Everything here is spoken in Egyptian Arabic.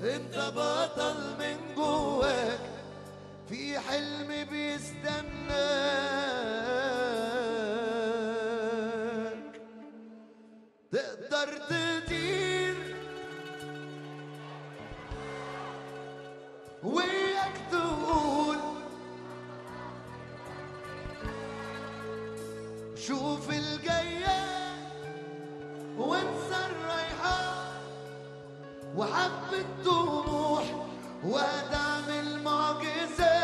انت بطل من جواك في حلم بيستناك تقدر تطير وياك تقول شوف الجاية وانسى الرايحة وحبة طموح وهتعمل معجزات